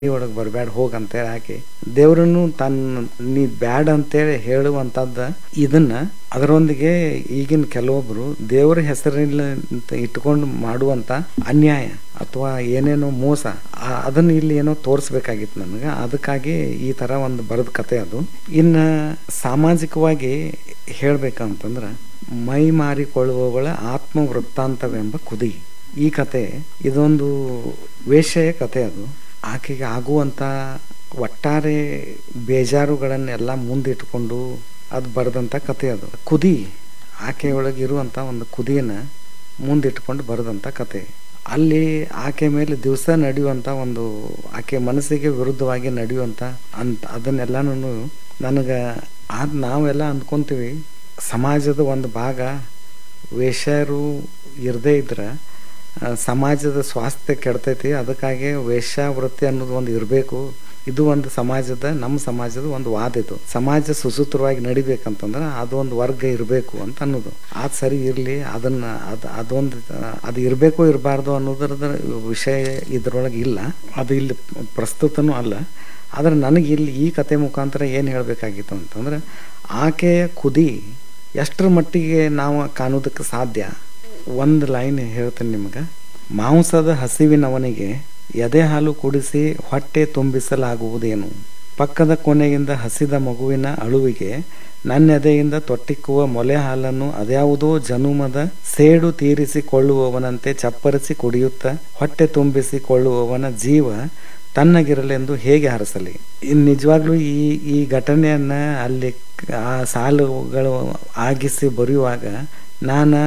ಒಳಗೆ ಬರಬೇಡ ಹೋಗಂತೇಳಿ ಹಾಕಿ ದೇವ್ರನ್ನು ತನ್ನ ನೀ ಬ್ಯಾಡ ಅಂತೇಳಿ ಹೇಳುವಂಥದ್ದು ಇದನ್ನ ಅದರೊಂದಿಗೆ ಈಗಿನ ಕೆಲವೊಬ್ರು ದೇವರ ಹೆಸರಿಲ್ಲ ಅಂತ ಇಟ್ಕೊಂಡು ಮಾಡುವಂತ ಅನ್ಯಾಯ ಅಥವಾ ಏನೇನೋ ಮೋಸ ಆ- ಅದನ್ನ ಇಲ್ಲಿ ಏನೋ ತೋರಿಸ್ಬೇಕಾಗಿತ್ತು ನನಗೆ ಅದಕ್ಕಾಗಿ ಈ ತರ ಒಂದು ಬರೆದ ಕತೆ ಅದು ಇನ್ನ ಸಾಮಾಜಿಕವಾಗಿ ಹೇಳ್ಬೇಕಂತಂದ್ರ ಮೈ ಮಾರಿಕೊಳ್ಳುವವಳ ಆತ್ಮ ವೃತ್ತಾಂತವೆಂಬ ಕುದಿ ಈ ಕತೆ ಇದೊಂದು ವೇಶ್ಯೆಯ ಕತೆ ಅದು ಆಕೆಗೆ ಆಗುವಂಥ ಒಟ್ಟಾರೆ ಬೇಜಾರುಗಳನ್ನೆಲ್ಲ ಮುಂದಿಟ್ಕೊಂಡು ಅದು ಬರೆದಂಥ ಕತೆ ಅದು ಕುದಿ ಆಕೆಯೊಳಗೆ ಇರುವಂಥ ಒಂದು ಕುದಿಯನ್ನು ಮುಂದಿಟ್ಕೊಂಡು ಬರೆದಂಥ ಕತೆ ಅಲ್ಲಿ ಆಕೆ ಮೇಲೆ ದಿವಸ ನಡೆಯುವಂಥ ಒಂದು ಆಕೆ ಮನಸ್ಸಿಗೆ ವಿರುದ್ಧವಾಗಿ ನಡೆಯುವಂಥ ಅಂತ ಅದನ್ನೆಲ್ಲನೂ ನನಗೆ ಅದು ನಾವೆಲ್ಲ ಅಂದ್ಕೊಂತೀವಿ ಸಮಾಜದ ಒಂದು ಭಾಗ ವೇಶ್ಯರು ಇರದೇ ಇದ್ರೆ ಆ, ಸಮಾಜದ ಸ್ವಾಸ್ಥ್ಯ ಕೆಡ್ತೈತಿ ಅದಕ್ಕಾಗಿ ವೇಶ್ಯಾವೃತ್ತಿ ಅನ್ನೋದು ಒಂದು ಇರಬೇಕು ಇದು ಒಂದು ಸಮಾಜದ ನಮ್ಮ ಸಮಾಜದ ಒಂದು ವಾದ ಇದು ಸಮಾಜ ಸುಸೂತ್ರವಾಗಿ ನಡಿಬೇಕಂತಂದ್ರೆ ಅದು ಒಂದು ವರ್ಗ ಇರಬೇಕು ಅಂತ ಅನ್ನೋದು ಅದು ಸರಿ ಇರಲಿ ಅದನ್ನ ಅದು ಅದೊಂದು ಅದು ಇರಬೇಕು ಇರಬಾರ್ದು ಅನ್ನೋದ್ರದ ವಿಷಯ ಇದರೊಳಗೆ ಇಲ್ಲ ಅದು ಇಲ್ಲಿ ಪ್ರಸ್ತುತನೂ ಅಲ್ಲ ಆದರೆ ನನಗೆ ಇಲ್ಲಿ ಈ ಕತೆ ಮುಖಾಂತರ ಏನು ಹೇಳಬೇಕಾಗಿತ್ತು ಅಂತಂದ್ರೆ ಆಕೆಯ ಕುದಿ ಎಷ್ಟರ ಮಟ್ಟಿಗೆ ನಾವು ಕಾಣೋದಕ್ಕೆ ಸಾಧ್ಯ ಒಂದು ಲೈನ್ ಹೇಳ್ತೇನೆ ನಿಮಗೆ ಮಾಂಸದ ಹಸಿವಿನವನಿಗೆ ಎದೆ ಹಾಲು ಕುಡಿಸಿ ಹೊಟ್ಟೆ ತುಂಬಿಸಲಾಗುವುದೇನು ಪಕ್ಕದ ಕೊನೆಯಿಂದ ಹಸಿದ ಮಗುವಿನ ಅಳುವಿಗೆ ನನ್ನ ಎದೆಯಿಂದ ತೊಟ್ಟಿಕ್ಕುವ ಮೊಲೆ ಹಾಲನ್ನು ಅದ್ಯಾವುದೋ ಜನುಮದ ಸೇಡು ತೀರಿಸಿಕೊಳ್ಳುವವನಂತೆ ಚಪ್ಪರಿಸಿ ಕುಡಿಯುತ್ತಾ ಹೊಟ್ಟೆ ತುಂಬಿಸಿಕೊಳ್ಳುವವನ ಜೀವ ತನ್ನಗಿರಲೆಂದು ಹೇಗೆ ಹರಸಲಿ ಇನ್ನು ನಿಜವಾಗ್ಲೂ ಈ ಈ ಘಟನೆಯನ್ನ ಅಲ್ಲಿ ಆ ಸಾಲುಗಳು ಆಗಿಸಿ ಬರೆಯುವಾಗ ನಾನು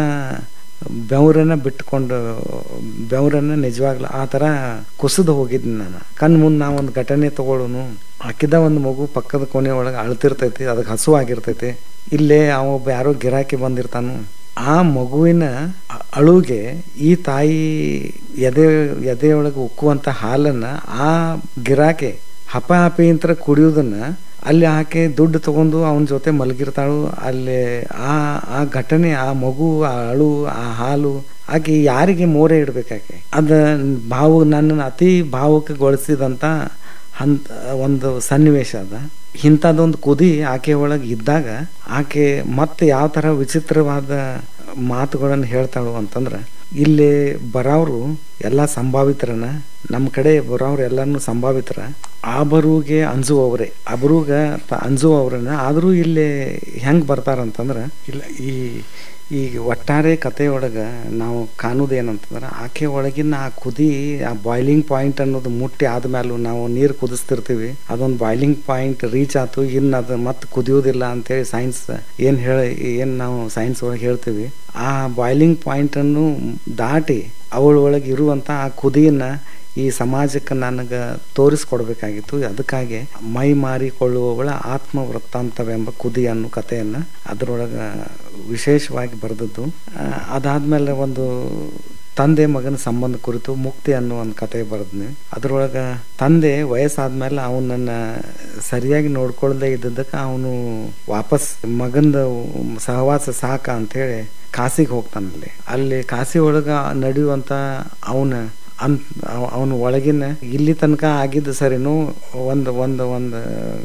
ಬೆವರನ್ನ ಬಿಟ್ಕೊಂಡು ಬೆವರನ್ನ ನಿಜವಾಗ್ಲೂ ಆ ಥರ ಕುಸಿದು ಹೋಗಿದ್ದೀನಿ ನಾನು ಕಣ್ ಮುಂದೆ ನಾ ಒಂದು ಘಟನೆ ತಗೊಳ್ಳೋನು ಹಾಕಿದ ಒಂದು ಮಗು ಪಕ್ಕದ ಕೊನೆ ಒಳಗೆ ಅಳ್ತಿರ್ತೈತಿ ಅದಕ್ಕೆ ಹಸು ಆಗಿರ್ತೈತಿ ಇಲ್ಲೇ ಅವ ಒಬ್ಬ ಯಾರೋ ಗಿರಾಕಿ ಬಂದಿರ್ತಾನು ಆ ಮಗುವಿನ ಅ- ಅಳುಗೆ ಈ ತಾಯಿ ಎದೆ ಎದೆಯೊಳಗೆ ಉಕ್ಕುವಂಥ ಹಾಲನ್ನ ಆ ಗಿರಾಕಿ ಹಪ ಹಪಿ ಅಂತ ಕುಡಿಯೋದನ್ನ ಅಲ್ಲಿ ಆಕೆ ದುಡ್ಡು ತಗೊಂಡು ಅವನ ಜೊತೆ ಮಲಗಿರ್ತಾಳು ಅಲ್ಲಿ ಆ ಆ ಘಟನೆ ಆ ಮಗು ಆ ಅಳು ಆ ಹಾಲು ಆಕೆ ಯಾರಿಗೆ ಮೋರೆ ಇಡ್ಬೇಕಾಕೆ ಅದ ಭಾವು ನನ್ನನ್ನು ಅತಿ ಭಾವುಕಗೊಳಿಸಿದಂಥ ಹಂತ ಒಂದು ಸನ್ನಿವೇಶ ಅದ ಇಂಥದ್ದೊಂದು ಕುದಿ ಆಕೆ ಒಳಗೆ ಇದ್ದಾಗ ಆಕೆ ಮತ್ತೆ ಯಾವ ಥರ ವಿಚಿತ್ರವಾದ ಮಾತುಗಳನ್ನು ಹೇಳ್ತಾಳು ಅಂತಂದ್ರೆ ಇಲ್ಲಿ ಬರೋರು ಎಲ್ಲ ಸಂಭಾವಿತರನ ನಮ್ಮ ಕಡೆ ಬರೋರು ಎಲ್ಲಾನು ಸಂಭಾವಿತರ ಆ ಬರುವಿಗೆ ಅಂಜುವವರೇ ಅಬರುಗ ಅಂಜುವವ್ರನ್ನ ಆದರೂ ಇಲ್ಲಿ ಹೆಂಗೆ ಬರ್ತಾರಂತಂದ್ರೆ ಇಲ್ಲ ಈ ಈ ಒಟ್ಟಾರೆ ಕಥೆಯೊಳಗೆ ನಾವು ಕಾಣೋದೇನಂತಂದ್ರೆ ಆಕೆ ಒಳಗಿನ ಆ ಕುದಿ ಆ ಬಾಯ್ಲಿಂಗ್ ಪಾಯಿಂಟ್ ಅನ್ನೋದು ಮುಟ್ಟಿ ಆದ್ಮೇಲೂ ನಾವು ನೀರು ಕುದಿಸ್ತಿರ್ತೀವಿ ಅದೊಂದು ಬಾಯ್ಲಿಂಗ್ ಪಾಯಿಂಟ್ ರೀಚ್ ಆಯ್ತು ಇನ್ನು ಅದು ಮತ್ತೆ ಕುದಿಯೋದಿಲ್ಲ ಅಂತೇಳಿ ಸೈನ್ಸ್ ಏನು ಹೇಳಿ ಏನು ನಾವು ಸೈನ್ಸ್ ಒಳಗೆ ಹೇಳ್ತೀವಿ ಆ ಬಾಯ್ಲಿಂಗ್ ಪಾಯಿಂಟನ್ನು ದಾಟಿ ಅವಳ ಒಳಗೆ ಇರುವಂಥ ಆ ಕುದಿಯನ್ನ ಈ ಸಮಾಜಕ್ಕೆ ನನಗೆ ತೋರಿಸ್ಕೊಡ್ಬೇಕಾಗಿತ್ತು ಅದಕ್ಕಾಗಿ ಮೈ ಮಾರಿಕೊಳ್ಳುವವಳ ಆತ್ಮ ವೃತ್ತಾಂತವೆಂಬ ಕುದಿ ಅನ್ನೋ ಕಥೆಯನ್ನು ಅದರೊಳಗೆ ವಿಶೇಷವಾಗಿ ಬರೆದದ್ದು ಆ, ಅದಾದ್ಮೇಲೆ ಒಂದು ತಂದೆ ಮಗನ ಸಂಬಂಧ ಕುರಿತು ಮುಕ್ತಿ ಅನ್ನೋ ಒಂದು ಕತೆ ಬರೆದ್ನಿ ಅದ್ರೊಳಗೆ ತಂದೆ ವಯಸ್ಸಾದ್ಮೇಲೆ ಅವನನ್ನ ಸರಿಯಾಗಿ ನೋಡ್ಕೊಳ್ದೆ ಇದ್ದದಕ್ಕೆ ಅವನು ವಾಪಸ್ ಮಗಂದ ಸಹವಾಸ ಸಾಕ ಅಂತೇಳಿ ಕಾಸಿಗೆ ಹೋಗ್ತಾನಲ್ಲಿ ಅಲ್ಲಿ ಕಾಸಿ ಒಳಗ ನಡೆಯುವಂತ ಅವನ ಅನ್ ಅವನ ಒಳಗಿನ ಇಲ್ಲಿ ತನಕ ಆಗಿದ್ದು ಸರಿನೂ ಒಂದು ಒಂದು ಒಂದು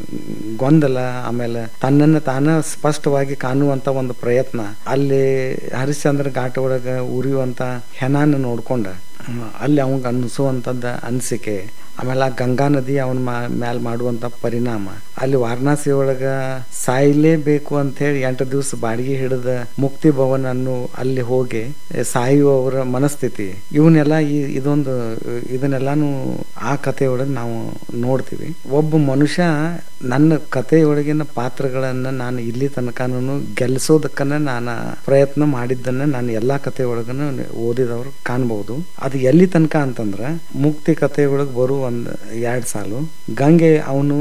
ಗೊಂದಲ ಆಮೇಲೆ ತನ್ನನ್ನು ತಾನ ಸ್ಪಷ್ಟವಾಗಿ ಕಾಣುವಂತ ಒಂದು ಪ್ರಯತ್ನ ಅಲ್ಲಿ ಹರಿಶ್ಚಂದ್ರ ಘಾಟ್ ಒಳಗ ಉರಿಯುವಂತ ಹೆಣನ ನೋಡ್ಕೊಂಡ ಹ್ಮ್, ಅಲ್ಲಿ ಅವಂಗ ಅನಿಸುವಂಥದ್ದು ಅನಿಸಿಕೆ ಆಮೇಲೆ ಆ ಗಂಗಾ ನದಿ ಅವನ ಮ್ಯಾಲ ಮಾಡುವಂತ ಪರಿಣಾಮ ಅಲ್ಲಿ ವಾರಣಾಸಿ ಒಳಗ ಸಾಯಲೇಬೇಕು ಅಂತ ಹೇಳಿ ಎಂಟು ದಿವಸ ಬಾಡಿಗೆ ಹಿಡಿದ ಮುಕ್ತಿ ಭವನ್ ಅನ್ನು ಅಲ್ಲಿ ಹೋಗಿ ಸಾಯುವವರ ಮನಸ್ಥಿತಿ ಇವನ್ನೆಲ್ಲ ಈ ಇದೊಂದು ಇದನ್ನೆಲ್ಲಾನು ಆ ಕಥೆಯೊಳಗೆ ನಾವು ನೋಡ್ತೀವಿ ಒಬ್ಬ ಮನುಷ್ಯ ನನ್ನ ಕಥೆಯೊಳಗಿನ ಪಾತ್ರಗಳನ್ನ ನಾನು ಇಲ್ಲಿ ತನಕನೂ ಗೆಲ್ಲಿಸೋದಕ್ಕನ್ನ ನಾನು ಪ್ರಯತ್ನ ಮಾಡಿದ್ದನ್ನ ನಾನು ಎಲ್ಲಾ ಕಥೆಯೊಳಗನು ಓದಿದವರು ಕಾಣ್ಬಹುದು ಅದು ಎಲ್ಲಿ ತನಕ ಅಂತಂದ್ರ ಮುಕ್ತಿ ಕಥೆಯೊಳಗೆ ಬರುವ ಒಂದ್ ಎರಡ್ ಸಾಲು ಗಂಗೆ ಅವನು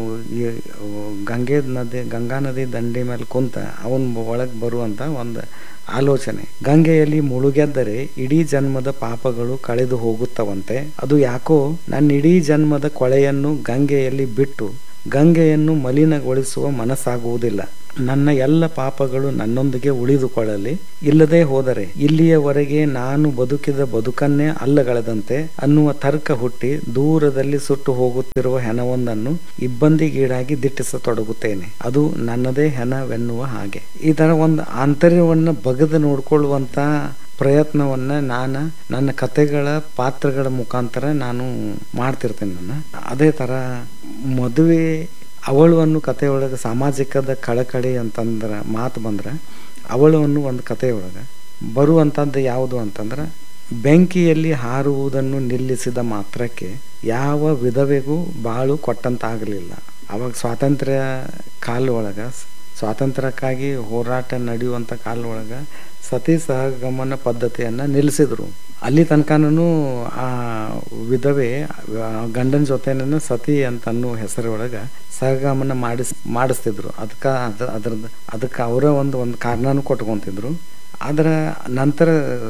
ಗಂಗೆ ನದಿ ಗಂಗಾ ನದಿ ದಂಡೆ ಮೇಲೆ ಕುಂತ ಅವನ್ ಒಳಗೆ ಬರುವಂತ ಒಂದು ಆಲೋಚನೆ ಗಂಗೆಯಲ್ಲಿ ಮುಳುಗೆದ್ದರೆ ಇಡೀ ಜನ್ಮದ ಪಾಪಗಳು ಕಳೆದು ಹೋಗುತ್ತವಂತೆ ಅದು ಯಾಕೋ ನನ್ನ ಇಡೀ ಜನ್ಮದ ಕೊಳೆಯನ್ನು ಗಂಗೆಯಲ್ಲಿ ಬಿಟ್ಟು ಗಂಗೆಯನ್ನು ಮಲಿನಗೊಳಿಸುವ ಮನಸ್ಸಾಗುವುದಿಲ್ಲ ನನ್ನ ಎಲ್ಲ ಪಾಪಗಳು ನನ್ನೊಂದಿಗೆ ಉಳಿದುಕೊಳ್ಳಲಿ ಇಲ್ಲದೆ ಹೋದರೆ ಇಲ್ಲಿಯವರೆಗೆ ನಾನು ಬದುಕಿದ ಬದುಕನ್ನೇ ಅಲ್ಲಗಳೆದಂತೆ ಅನ್ನುವ ತರ್ಕ ಹುಟ್ಟಿ ದೂರದಲ್ಲಿ ಸುಟ್ಟು ಹೋಗುತ್ತಿರುವ ಹೆಣವೊಂದನ್ನು ಇಬ್ಬಂದಿಗೀಡಾಗಿ ದಿಟ್ಟಿಸತೊಡಗುತ್ತೇನೆ ಅದು ನನ್ನದೇ ಹೆಣವೆನ್ನುವ ಹಾಗೆ ಈ ತರ ಒಂದು ಆಂತರ್ಯವನ್ನ ಬಗೆದು ನೋಡ್ಕೊಳ್ಳುವಂತ ಪ್ರಯತ್ನವನ್ನ ನಾನು ನನ್ನ ಕತೆಗಳ ಪಾತ್ರಗಳ ಮುಖಾಂತರ ನಾನು ಮಾಡ್ತಿರ್ತೇನೆ ನಾನು ಅದೇ ತರ ಮದುವೆ ಅವಳು ಅನ್ನೋ ಕಥೆಯೊಳಗೆ ಸಾಮಾಜಿಕದ ಕಳಕಳಿ ಅಂತಂದ್ರೆ ಮಾತು ಬಂದ್ರೆ ಅವಳು ಅನ್ನೋ ಒಂದು ಕಥೆಯೊಳಗೆ ಬರುವಂಥದ್ದು ಯಾವುದು ಅಂತಂದ್ರೆ ಬೆಂಕಿಯಲ್ಲಿ ಹಾರುವುದನ್ನು ನಿಲ್ಲಿಸಿದ ಮಾತ್ರಕ್ಕೆ ಯಾವ ವಿಧವೆಗೂ ಬಾಳು ಕೊಟ್ಟಂತಾಗಲಿಲ್ಲ ಅವಾಗ ಸ್ವಾತಂತ್ರ್ಯ ಕಾಲ ಒಳಗೆ ಸ್ವಾತಂತ್ರ್ಯಕ್ಕಾಗಿ ಹೋರಾಟ ನಡೆಯುವಂಥ ಕಾಲ ಒಳಗೆ ಸತಿ ಸಹಗಮನ ಪದ್ಧತಿಯನ್ನು ನಿಲ್ಲಿಸಿದ್ರು ಅಲ್ಲಿ ತನಕನೂ ಆ ವಿಧವೆ ಆ ಗಂಡನ ಜೊತೆನೂ ಸತಿ ಅಂತ ಅನ್ನೋ ಹೆಸರೊಳಗೆ ಸಹಗಮನ ಮಾಡಿಸ್ ಮಾಡಿಸ್ತಿದ್ರು ಅದಕ್ಕೆ ಅದ ಅದ್ರದ್ದು ಅದಕ್ಕೆ ಅವರ ಒಂದು ಒಂದು ಕಾರಣನೂ ಕೊಟ್ಕೊತಿದ್ರು ಅದರ ನಂತರ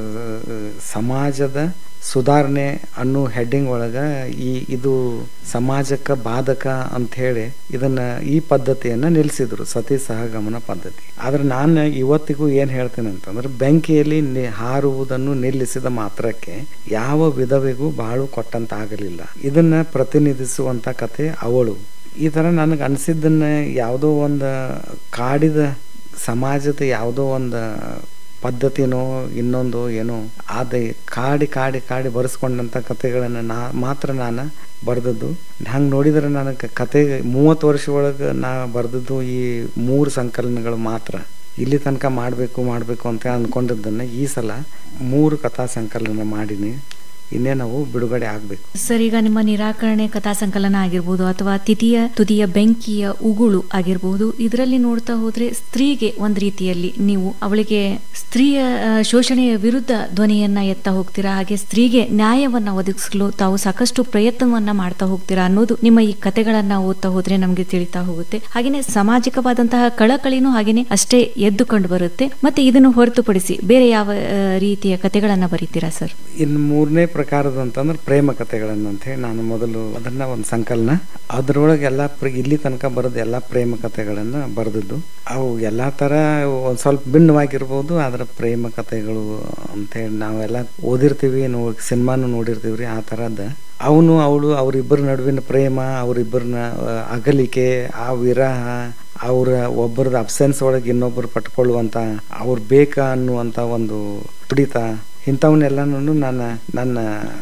ಸಮಾಜದ ಸುಧಾರಣೆ ಅನ್ನೋ ಹೆಡ್ಡಿಂಗ್ ಒಳಗೆ ಈ ಇದು ಸಮಾಜಕ್ಕೆ ಬಾಧಕ ಅಂತ ಹೇಳಿ ಇದನ್ನ ಈ ಪದ್ಧತಿಯನ್ನ ನಿಲ್ಲಿಸಿದ್ರು ಸತಿ ಸಹಗಮನ ಪದ್ಧತಿ ಆದ್ರೆ ನಾನು ಇವತ್ತಿಗೂ ಏನ್ ಹೇಳ್ತೇನೆ ಅಂತಂದ್ರೆ ಬೆಂಕಿಯಲ್ಲಿ ನಿ- ಹಾರುವುದನ್ನು ನಿಲ್ಲಿಸಿದ ಮಾತ್ರಕ್ಕೆ ಯಾವ ವಿಧವೆಗೂ ಬಾಳು ಕೊಟ್ಟಂತಾಗಲಿಲ್ಲ ಇದನ್ನ ಪ್ರತಿನಿಧಿಸುವಂತ ಕತೆ ಅವಳು ಈ ತರ ನನಗೆ ಅನಿಸಿದ್ದನ್ನ ಯಾವುದೋ ಒಂದು ಕಾಡಿದ ಸಮಾಜದ ಯಾವುದೋ ಒಂದು ಪದ್ಧತಿನೋ ಇನ್ನೊಂದು ಏನೋ ಅದೇ ಕಾಡಿ ಕಾಡಿ ಕಾಡಿ ಬರೆಸ್ಕೊಂಡಂಥ ಕತೆಗಳನ್ನು ನಾ ಮಾತ್ರ ನಾನು ಬರೆದದ್ದು ಹಂಗೆ ನೋಡಿದ್ರೆ ನನಗೆ ಕತೆ ಮೂವತ್ತು ವರ್ಷ ಒಳಗೆ ನಾ ಬರೆದದ್ದು ಈ ಮೂರು ಸಂಕಲನಗಳು ಮಾತ್ರ ಇಲ್ಲಿ ತನಕ ಮಾಡಬೇಕು ಮಾಡಬೇಕು ಅಂತ ಅಂದ್ಕೊಂಡಿದ್ದನ್ನು ಈ ಸಲ ಮೂರು ಕಥಾ ಸಂಕಲನ ಮಾಡೀನಿ ಇನ್ನೇ ನಾವು ಬಿಡುಗಡೆ ಆಗಬೇಕು ಸರ್ ಈಗ ನಿಮ್ಮ ನಿರಾಕರಣೆ ಕಥಾ ಸಂಕಲನ ಆಗಿರ್ಬೋದು ಅಥವಾ ತಿಥಿಯ ತುದಿಯ ಬೆಂಕಿಯ ಉಗುಳು ಆಗಿರ್ಬೋದು ಇದರಲ್ಲಿ ನೋಡ್ತಾ ಹೋದ್ರೆ ಸ್ತ್ರೀಗೆ ಒಂದ್ ರೀತಿಯಲ್ಲಿ ನೀವು ಅವಳಿಗೆ ಸ್ತ್ರೀಯ ಆ, ಶೋಷಣೆಯ ವಿರುದ್ಧ ಧ್ವನಿಯನ್ನ ಎತ್ತಾ ಹೋಗ್ತೀರಾ ಹಾಗೆ ಸ್ತ್ರೀಗೆ ನ್ಯಾಯವನ್ನ ಒದಗಿಸಲು ತಾವು ಸಾಕಷ್ಟು ಪ್ರಯತ್ನವನ್ನ ಮಾಡ್ತಾ ಹೋಗ್ತೀರಾ ಅನ್ನೋದು ನಿಮ್ಮ ಈ ಕತೆಗಳನ್ನ ಓದ್ತಾ ಹೋದ್ರೆ ನಮ್ಗೆ ತಿಳಿತಾ ಹೋಗುತ್ತೆ ಹಾಗೇನೆ ಸಾಮಾಜಿಕವಾದಂತಹ ಕಳಕಳಿನೂ ಹಾಗೇನೆ ಅಷ್ಟೇ ಎದ್ದು ಕಂಡು ಬರುತ್ತೆ ಮತ್ತೆ ಇದನ್ನು ಹೊರತುಪಡಿಸಿ ಬೇರೆ ಯಾವ ಆ, ರೀತಿಯ ಕತೆಗಳನ್ನ ಬರೀತೀರಾ ಸರ್ ಇನ್ನು ಮೂರನೇ ಪ್ರಕಾರದ ಅಂತಂದ್ರೆ ಪ್ರೇಮ ಕಥೆಗಳನ್ನ ಅಂತ ಹೇಳಿ ನಾನು ಮೊದಲು ಅದನ್ನ ಒಂದು ಸಂಕಲನ ಅದ್ರೊಳಗೆ ಎಲ್ಲ ಪ್ರ ಇಲ್ಲಿ ತನಕ ಬರೆದ ಎಲ್ಲ ಪ್ರೇಮ ಕಥೆಗಳನ್ನ ಬರೆದದ್ದು ಅವು ಎಲ್ಲಾ ತರ ಒಂದ್ ಸ್ವಲ್ಪ ಭಿನ್ನವಾಗಿರ್ಬೋದು ಆದ್ರೆ ಪ್ರೇಮ ಕಥೆಗಳು ಅಂತ ಹೇಳಿ ನಾವೆಲ್ಲ ಓದಿರ್ತೀವಿ ನೋ ಸಿನಿಮಾನು ನೋಡಿರ್ತೀವ್ರಿ ಆ ತರದ ಅವನು ಅವಳು ಅವರಿಬ್ಬರ ನಡುವಿನ ಪ್ರೇಮ ಅವರಿಬ್ಬರನ್ನ ಅಗಲಿಕೆ ಆ ವಿರಹ ಅವರ ಒಬ್ಬರದ ಅಬ್ಸೆನ್ಸ್ ಒಳಗೆ ಇನ್ನೊಬ್ಬರು ಪಟ್ಕೊಳ್ಳುವಂತ ಅವ್ರು ಬೇಕಾ ಅನ್ನುವಂತ ಒಂದು ತುಡಿತ ಇಂಥವನ್ನೆಲ್ಲನೂ ನಾನು ನನ್ನ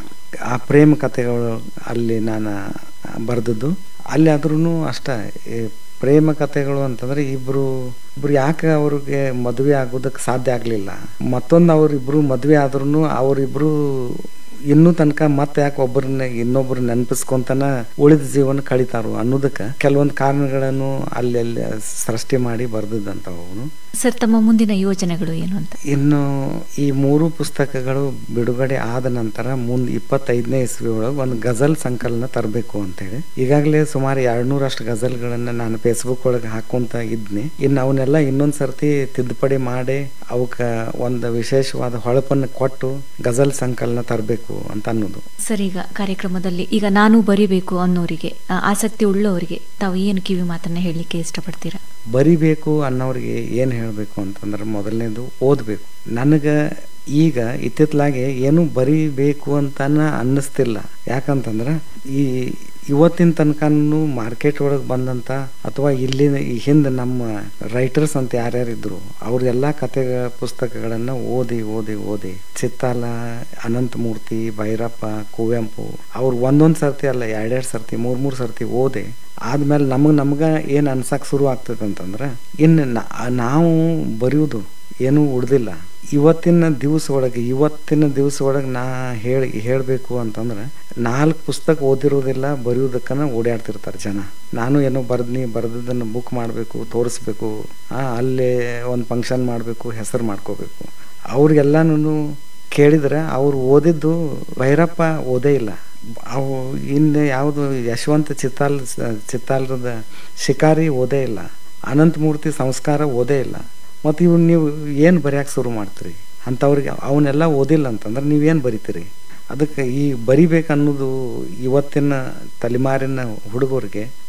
ಆ ಪ್ರೇಮ ಕಥೆಗಳು ಅಲ್ಲಿ ನಾನು ಬರೆದದ್ದು ಅಲ್ಲಿ ಆದ್ರೂ ಅಷ್ಟ ಈ ಪ್ರೇಮ ಕಥೆಗಳು ಅಂತಂದ್ರೆ ಇಬ್ರು ಇಬ್ರು ಯಾಕೆ ಅವ್ರಿಗೆ ಮದುವೆ ಆಗೋದಕ್ಕೆ ಸಾಧ್ಯ ಆಗ್ಲಿಲ್ಲ ಮತ್ತೊಂದು ಅವ್ರಿಬ್ರು ಮದುವೆ ಆದ್ರೂ ಅವರಿಬ್ರು ಇನ್ನೂ ತನಕ ಮತ್ತೆ ಯಾಕೆ ಒಬ್ಬರನ್ನ ಇನ್ನೊಬ್ರು ನೆನಪಿಸ್ಕೊಂತನ ಉಳಿದ ಜೀವನ ಕಳಿತಾರು ಅನ್ನೋದಕ್ಕೆ ಕೆಲವೊಂದು ಕಾರಣಗಳನ್ನು ಅಲ್ಲಿ ಅಲ್ಲಿ ಸೃಷ್ಟಿ ಮಾಡಿ ಬರ್ದದ್ದಂತ ಅವನು ಸರ್ ತಮ್ಮ ಮುಂದಿನ ಯೋಜನೆಗಳು ಏನು ಅಂತ ಇನ್ನು ಈ ಮೂರು ಪುಸ್ತಕಗಳು ಬಿಡುಗಡೆ ಆದ ನಂತರ ಮುಂದ್ ಇಪ್ಪತ್ತೈದನೇ ಇಸ್ವಿ ಒಳಗೆ ಒಂದು ಗಜಲ್ ಸಂಕಲನ ತರಬೇಕು ಅಂತೇಳಿ ಈಗಾಗಲೇ ಸುಮಾರು ಎರಡ್ನೂರಷ್ಟು ಗಜಲ್ಗಳನ್ನ ನಾನು ಫೇಸ್ಬುಕ್ ಒಳಗೆ ಹಾಕೊಂತ ಇದ್ನಿ ಇನ್ನು ಅವನ್ನೆಲ್ಲ ಇನ್ನೊಂದ್ ಸರ್ತಿ ತಿದ್ದುಪಡಿ ಮಾಡಿ ಅವಕ್ಕ ಒಂದು ವಿಶೇಷವಾದ ಹೊಳಪನ್ನು ಕೊಟ್ಟು ಗಜಲ್ ಸಂಕಲನ ತರಬೇಕು ಅಂತ ಅನ್ನೋದು ಸರ್ ಈಗ ಕಾರ್ಯಕ್ರಮದಲ್ಲಿ ಈಗ ನಾನು ಬರಿಬೇಕು ಅನ್ನೋರಿಗೆ ಆ, ಆಸಕ್ತಿ ಉಳ್ಳವರಿಗೆ ತಾವು ಏನು ಕಿವಿ ಮಾತನ್ನ ಹೇಳಲಿಕ್ಕೆ ಇಷ್ಟಪಡ್ತೀರಾ ಬರಿಬೇಕು ಅನ್ನೋರಿಗೆ ಏನು ಹೇಳಬೇಕು ಅಂತಂದ್ರೆ ಮೊದಲನೇದು ಓದಬೇಕು ನನಗೆ ಈಗ ಇತ್ತಿತ್ತಲಾಗೆ ಏನು ಬರಿಬೇಕು ಅಂತಾನ ಅನ್ನಿಸ್ತಿಲ್ಲ ಯಾಕಂತಂದ್ರೆ ಈ ಇವತ್ತಿನ ತನಕನೂ ಮಾರ್ಕೆಟ್ ಒಳಗೆ ಬಂದಂತ ಅಥವಾ ಇಲ್ಲಿನ ಈ ಹಿಂದೆ ನಮ್ಮ ರೈಟರ್ಸ್ ಅಂತ ಯಾರ್ಯಾರಿದ್ರು ಅವ್ರೆಲ್ಲ ಕತೆಗಳ ಪುಸ್ತಕಗಳನ್ನ ಓದಿ ಓದಿ ಓದಿ ಚಿತ್ತಾಲ ಅನಂತಮೂರ್ತಿ ಭೈರಪ್ಪ ಕುವೆಂಪು ಅವ್ರು ಒಂದೊಂದು ಸರ್ತಿ ಅಲ್ಲ ಎರಡೆರಡು ಸರ್ತಿ ಮೂರ್ ಮೂರ್ ಸರ್ತಿ ಓದಿ ಆದ್ಮೇಲೆ ನಮಗೆ ನಮ್ಗೆ ಏನು ಅನ್ಸಕ್ ಶುರು ಆಗ್ತದೆ ಅಂತಂದ್ರೆ ಇನ್ನು ನಾ- ನಾವು ಬರೆಯೋದು ಏನೂ ಉಳ್ದಿಲ್ಲ ಇವತ್ತಿನ ದಿವಸ ಒಳಗೆ ಇವತ್ತಿನ ದಿವಸ ಒಳಗೆ ನಾ ಹೇಳಿ ಹೇಳಬೇಕು ಅಂತಂದ್ರೆ ನಾಲ್ಕು ಪುಸ್ತಕ ಓದಿರೋದಿಲ್ಲ ಬರೆಯೋದಕ್ಕನ ಓಡಾಡ್ತಿರ್ತಾರೆ ಜನ ನಾನು ಏನೋ ಬರ್ದ್ನಿ ಬರ್ದದನ್ನು ಬುಕ್ ಮಾಡಬೇಕು ತೋರಿಸ್ಬೇಕು ಆ, ಅಲ್ಲೇ ಒಂದು ಫಂಕ್ಷನ್ ಮಾಡಬೇಕು ಹೆಸರು ಮಾಡ್ಕೋಬೇಕು ಅವ್ರಿಗೆಲ್ಲನೂ ಕೇಳಿದ್ರೆ ಅವ್ರು ಓದಿದ್ದು ಭೈರಪ್ಪ ಓದೇ ಇಲ್ಲ ಅವು ಇನ್ನು ಯಾವುದು ಯಶವಂತ ಚಿತ್ತಾಲ್ ಚಿತ್ತಾಲದ ಶಿಕಾರಿ ಓದೇ ಇಲ್ಲ ಅನಂತಮೂರ್ತಿ ಸಂಸ್ಕಾರ ಓದೇ ಇಲ್ಲ ಮತ್ತು ಇವ್ ನೀವು ಏನು ಬರೆಯಕ್ಕೆ ಶುರು ಮಾಡ್ತೀರಿ ಅಂಥವ್ರಿಗೆ ಅವನ್ನೆಲ್ಲ ಓದಿಲ್ಲ ಅಂತಂದ್ರೆ ನೀವೇನು ಬರಿತೀರಿ ಅದಕ್ಕೆ ಈ ಬರಿಬೇಕನ್ನೋದು ಇವತ್ತಿನ ತಲೆಮಾರಿನ ಹುಡುಗರಿಗೆ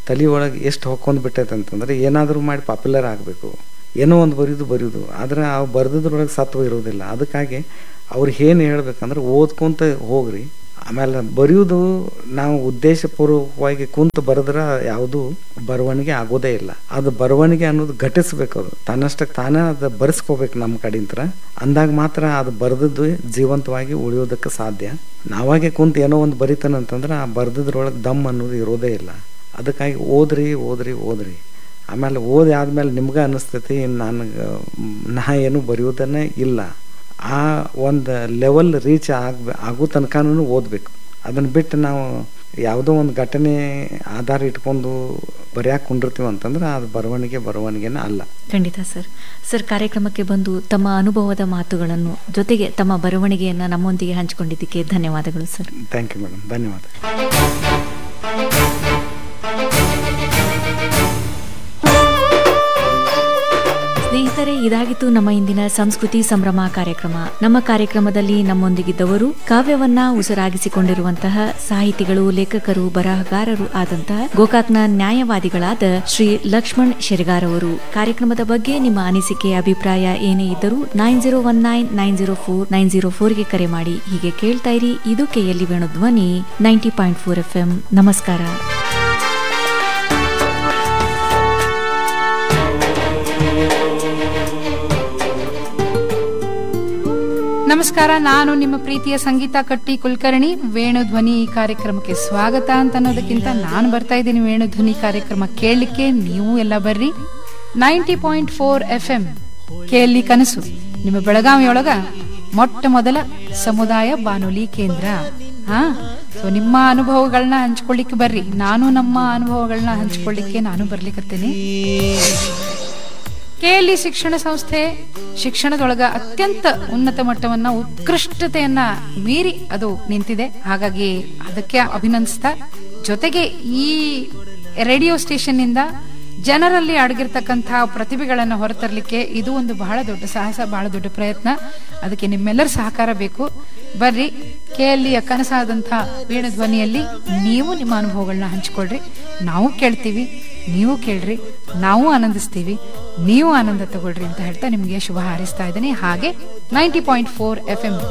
ತಲೆ ಒಳಗೆ ಎಷ್ಟು ಹೊಕ್ಕೊಂಡ್ ಬಿಟ್ಟೈತೆ ಅಂತಂದ್ರೆ ಏನಾದರೂ ಮಾಡಿ ಪಾಪ್ಯುಲರ್ ಆಗಬೇಕು ಏನೋ ಒಂದು ಬರೆಯೋದು ಬರೆಯೋದು ಆದರೆ ಆ ಬರೆದಿದ್ರೊಳಗೆ ಸತ್ವ ಇರೋದಿಲ್ಲ ಅದಕ್ಕಾಗಿ ಅವ್ರು ಏನು ಹೇಳ್ಬೇಕಂದ್ರೆ ಓದ್ಕೊಂತ ಹೋಗ್ರಿ ಆಮೇಲೆ ಬರೆಯೋದು ನಾವು ಉದ್ದೇಶಪೂರ್ವಕವಾಗಿ ಕುಂತು ಬರೆದ್ರೆ ಯಾವುದು ಬರವಣಿಗೆ ಆಗೋದೇ ಇಲ್ಲ ಅದು ಬರವಣಿಗೆ ಅನ್ನೋದು ಘಟಿಸ್ಬೇಕು ಅದು ತನ್ನಷ್ಟಕ್ಕೆ ತಾನೇ ಅದು ಬರೆಸ್ಕೋಬೇಕು ನಮ್ಮ ಕಡೆಯಿಂದ ಅಂದಾಗ ಮಾತ್ರ ಅದು ಬರೆದದ್ದು ಜೀವಂತವಾಗಿ ಉಳಿಯೋದಕ್ಕೆ ಸಾಧ್ಯ ನಾವಾಗೆ ಕುಂತು ಏನೋ ಒಂದು ಬರಿತಾನಂತಂದ್ರೆ ಆ ಬರೆದಿದ್ರೊಳಗೆ ದಮ್ ಅನ್ನೋದು ಇರೋದೇ ಇಲ್ಲ ಅದಕ್ಕಾಗಿ ಓದ್ರಿ ಓದ್ರಿ ಓದ್ರಿ ಆಮೇಲೆ ಓದಿ ಆದ್ಮೇಲೆ ನಿಮ್ಗೆ ಅನ್ನಿಸ್ತೈತಿ ನನಗೆ ನಾ ಏನು ಬರೆಯೋದನ್ನೇ ಇಲ್ಲ ಆ ಒಂದು ಲೆವೆಲ್ ರೀಚ್ ಆಗ ಆಗೋ ತನಕನೂ ಓದಬೇಕು ಅದನ್ನು ಬಿಟ್ಟು ನಾವು ಯಾವುದೋ ಒಂದು ಘಟನೆ ಆಧಾರ ಇಟ್ಕೊಂಡು ಬರೆಯಾಕೆ ಕುಂಡಿರ್ತೀವಿ ಅಂತಂದ್ರೆ ಅದು ಬರವಣಿಗೆ ಬರವಣಿಗೆನ ಅಲ್ಲ ಖಂಡಿತ ಸರ್ ಸರ್ ಕಾರ್ಯಕ್ರಮಕ್ಕೆ ಬಂದು ತಮ್ಮ ಅನುಭವದ ಮಾತುಗಳನ್ನು ಜೊತೆಗೆ ತಮ್ಮ ಬರವಣಿಗೆಯನ್ನು ನಮ್ಮೊಂದಿಗೆ ಹಂಚಿಕೊಂಡಿದ್ದಕ್ಕೆ ಧನ್ಯವಾದಗಳು ಸರ್ ಥ್ಯಾಂಕ್ ಯು ಮೇಡಮ್ ಧನ್ಯವಾದ ಸ್ನೇಹಿತರೆ ಇದಾಗಿತ್ತು ನಮ್ಮ ಇಂದಿನ ಸಂಸ್ಕೃತಿ ಸಂಭ್ರಮ ಕಾರ್ಯಕ್ರಮ ನಮ್ಮ ಕಾರ್ಯಕ್ರಮದಲ್ಲಿ ನಮ್ಮೊಂದಿಗಿದ್ದವರು ಕಾವ್ಯವನ್ನ ಉಸಿರಾಗಿಸಿಕೊಂಡಿರುವಂತಹ ಸಾಹಿತಿಗಳು ಲೇಖಕರು ಬರಹಗಾರರು ಆದಂತಹ ಗೋಕಾಕ್ನ ನ್ಯಾಯವಾದಿಗಳಾದ ಶ್ರೀ ಲಕ್ಷ್ಮಣ್ ಶೆರ್ಗಾರ್ ಅವರು ಕಾರ್ಯಕ್ರಮದ ಬಗ್ಗೆ ನಿಮ್ಮ ಅನಿಸಿಕೆ ಅಭಿಪ್ರಾಯ ಏನೇ ಇದ್ದರೂ nine zero one nine nine zero four nine zero ಫೋರ್ಗೆ ಕರೆ ಮಾಡಿ ಹೀಗೆ ಕೇಳ್ತಾ ಇರಿ ಇದು KLE Venu Dhwani ninety point four F M ನಮಸ್ಕಾರ ನಮಸ್ಕಾರ ನಾನು ನಿಮ್ಮ ಪ್ರೀತಿಯ ಸಂಗೀತ ಕಟ್ಟಿ ಕುಲಕರ್ಣಿ ವೇಣು ಧ್ವನಿ ಈ ಕಾರ್ಯಕ್ರಮಕ್ಕೆ ಸ್ವಾಗತ ಅಂತ ಅನ್ನೋದಕ್ಕಿಂತ ನಾನು ಬರ್ತಾ ಇದ್ದೀನಿ ವೇಣು ಧ್ವನಿ ಕಾರ್ಯಕ್ರಮ ಕೇಳಲಿಕ್ಕೆ ನೀವು ಎಲ್ಲ ಬರ್ರಿ ninety point four F M ಕೇಳಿ ಕನಸು ನಿಮ್ಮ ಬೆಳಗಾವಿಯೊಳಗ ಮೊಟ್ಟ ಮೊದಲ ಸಮುದಾಯ ಬಾನುಲಿ ಕೇಂದ್ರ ಹಾ ಸೊ ನಿಮ್ಮ ಅನುಭವಗಳನ್ನ ಹಂಚ್ಕೊಳ್ಳಿಕ್ಕೆ ಬರ್ರಿ ನಾನು ನಮ್ಮ ಅನುಭವಗಳನ್ನ ಹಂಚ್ಕೊಳ್ಳಿಕ್ಕೆ ನಾನು ಬರ್ಲಿಕ್ಕತ್ತೇನೆ ಕೆಎಲ್ಇ ಶಿಕ್ಷಣ ಸಂಸ್ಥೆ ಶಿಕ್ಷಣದೊಳಗ ಅತ್ಯಂತ ಉನ್ನತ ಮಟ್ಟವನ್ನ ಉತ್ಕೃಷ್ಟತೆಯನ್ನ ಮೀರಿ ಅದು ನಿಂತಿದೆ ಹಾಗಾಗಿ ಅದಕ್ಕೆ ಅಭಿನಂದಿಸ್ತಾ ಜೊತೆಗೆ ಈ ರೇಡಿಯೋ ಸ್ಟೇಷನ್ ನಿಂದ ಜನರಲ್ಲಿ ಅಡಗಿರ್ತಕ್ಕಂತಹ ಪ್ರತಿಭೆಗಳನ್ನು ಹೊರತರಲಿಕ್ಕೆ ಇದು ಒಂದು ಬಹಳ ದೊಡ್ಡ ಸಾಹಸ ಬಹಳ ದೊಡ್ಡ ಪ್ರಯತ್ನ ಅದಕ್ಕೆ ನಿಮ್ಮೆಲ್ಲರ ಸಹಕಾರ ಬೇಕು ಬರ್ರಿ ಕೆಎಲ್ಇಯ ಕನಸಾದಂತಹ ವೀಣ ಧ್ವನಿಯಲ್ಲಿ ನೀವು ನಿಮ್ಮ ಅನುಭವಗಳನ್ನ ಹಂಚಿಕೊಳ್ರಿ ನಾವು ಕೇಳ್ತೀವಿ ನೀವು ಕೇಳ್ರಿ ನಾವು ಆನಂದಿಸ್ತೀವಿ ನೀವು ಆನಂದ ತಗೊಳ್ರಿ ಅಂತ ಹೇಳ್ತಾ ನಿಮಗೆ ಶುಭ ಹಾರೈಸ್ತಾ ಇದ್ದೀನಿ ಹಾಗೆ ninety point four F M